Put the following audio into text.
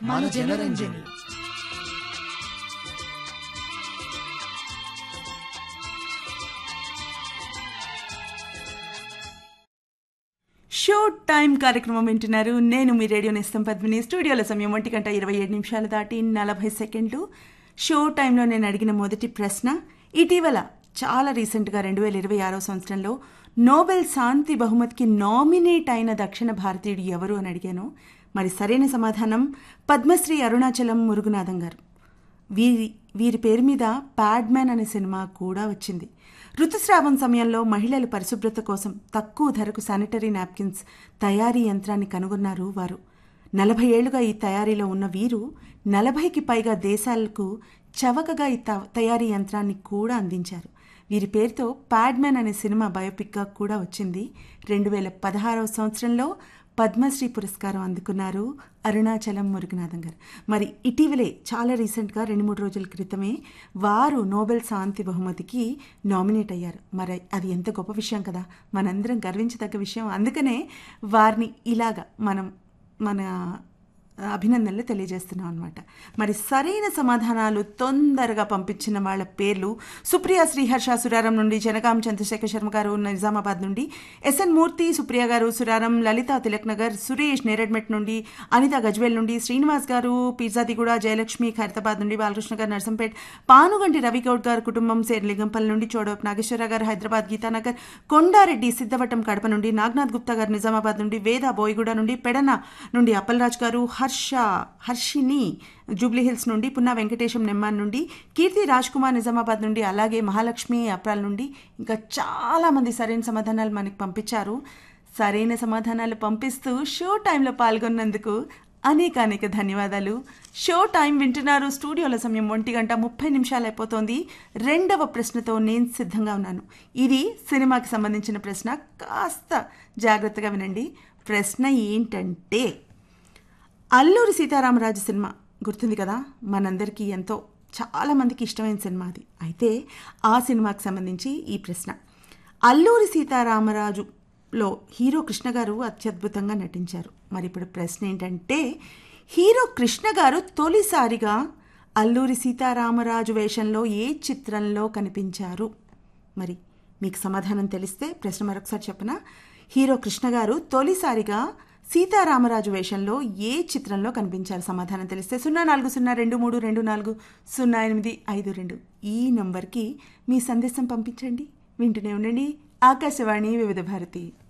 మన Janaranjani show time కార్యక్రమం వింటున్నారు నేను మీ రేడియో నేస్తం పద్మిని స్టూడియోల సమయం ఒంటి గంట ఇరవై ఏడు నిమిషాలు దాటి నలభై సెకండ్లు షో టైంలో నేను అడిగిన మొదటి ప్రశ్న ఇటీవల చాలా రీసెంట్గా రెండు వేల ఇరవై ఆరో సంవత్సరంలో నోబెల్ శాంతి బహుమతికి నామినేట్ అయిన దక్షిణ భారతీయుడు ఎవరు అని అడిగాను మరి సరైన సమాధానం పద్మశ్రీ అరుణాచలం మురుగునాథం గారు వీరి వీరి పేరు మీద ప్యాడ్మ్యాన్ అనే సినిమా కూడా వచ్చింది ఋతుస్రావం సమయంలో మహిళల పరిశుభ్రత కోసం తక్కువ ధరకు శానిటరీ నాప్కిన్స్ తయారీ యంత్రాన్ని కనుగొన్నారు వారు నలభై ఏళ్లుగా ఈ తయారీలో ఉన్న వీరు నలభైకి పైగా దేశాలకు చవకగా ఈ త- తయారీ యంత్రాన్ని కూడా అందించారు వీరి పేరుతో ప్యాడ్మ్యాన్ అనే సినిమా బయోపిక్గా కూడా వచ్చింది రెండు వేల పదహారవ సంవత్సరంలో పద్మశ్రీ పురస్కారం అందుకున్నారు అరుణాచలం మురుగునాథం గారు మరి ఇటీవలే చాలా రీసెంట్గా రెండు మూడు రోజుల క్రితమే వారు నోబెల్ శాంతి బహుమతికి నామినేట్ అయ్యారు మరి అది ఎంత గొప్ప విషయం కదా మనందరం గర్వించదగ్గ విషయం అందుకనే వారిని ఇలాగా మనం మన అభినందనలు తెలియజేస్తున్నాం అనమాట మరి సరైన సమాధానాలు తొందరగా పంపించిన వాళ్ళ పేర్లు సుప్రియ శ్రీహర్ష సురారం నుండి జనగాం చంద్రశేఖర్ శర్మ గారు నిజామాబాద్ నుండి ఎస్ఎన్ మూర్తి సుప్రియ గారు సురారం లలిత తిలక్ నగర్ సురేష్ నేరెడ్మెట్ నుండి అనిత గజ్వేల్ నుండి శ్రీనివాస్ గారు పిర్జాదిగూడ జయలక్ష్మి ఖైరతాబాద్ నుండి బాలకృష్ణ గారు నర్సంపేట్ పానుగంటి రవిగౌడ్ గారు కుటుంబం శేర్లింగంపల్లి నుండి చోడవప్ నాగేశ్వర గారు హైదరాబాద్ గీతానగర్ కొండారెడ్డి సిద్ధవటం కడప నుండి నాగనాథ్ గుప్తా గారు నిజామాబాద్ నుండి వేద బోయిగూడ నుండి పెడన నుండి అప్పలరాజ్ గారు హర్ష హర్షిని జూబ్లీహిల్స్ నుండి పున్నా వెంకటేశం నెమ్మాన్ నుండి కీర్తి రాజ్ కుమార్ నిజామాబాద్ నుండి అలాగే మహాలక్ష్మి అప్రాల్ నుండి ఇంకా చాలా మంది సరైన సమాధానాలు మనకి పంపించారు సరైన సమాధానాలు పంపిస్తూ షో టైంలో పాల్గొన్నందుకు అనేక అనేక ధన్యవాదాలు షో టైం వింటున్నారు స్టూడియోల సమయం ఒంటి గంట ముప్పై నిమిషాలు అయిపోతోంది రెండవ ప్రశ్నతో నేను సిద్ధంగా ఉన్నాను ఇది సినిమాకి సంబంధించిన ప్రశ్న కాస్త జాగ్రత్తగా వినండి ప్రశ్న ఏంటంటే అల్లూరి సీతారామరాజు సినిమా గుర్తుంది కదా మనందరికీ ఎంతో చాలా మందికి ఇష్టమైన సినిమా అది అయితే ఆ సినిమాకి సంబంధించి ఈ ప్రశ్న అల్లూరి సీతారామరాజులో హీరో కృష్ణ గారు అత్యద్భుతంగా నటించారు మరి ఇప్పుడు ప్రశ్న ఏంటంటే హీరో కృష్ణ గారు తొలిసారిగా అల్లూరి సీతారామరాజు వేషంలో ఏ చిత్రంలో కనిపించారు మరి మీకు సమాధానం తెలిస్తే ప్రశ్న మరొకసారి చెప్పనా హీరో కృష్ణ గారు తొలిసారిగా సీతారామరాజు వేషంలో ఏ చిత్రంలో కనిపించారు సమాధానం తెలిస్తే సున్నా నాలుగు సున్నా రెండు మూడు రెండు నాలుగు సున్నా ఎనిమిది ఐదు రెండు ఈ నంబర్కి మీ సందేశం పంపించండి వింటూనే ఉండండి ఆకాశవాణి వివిధ భారతి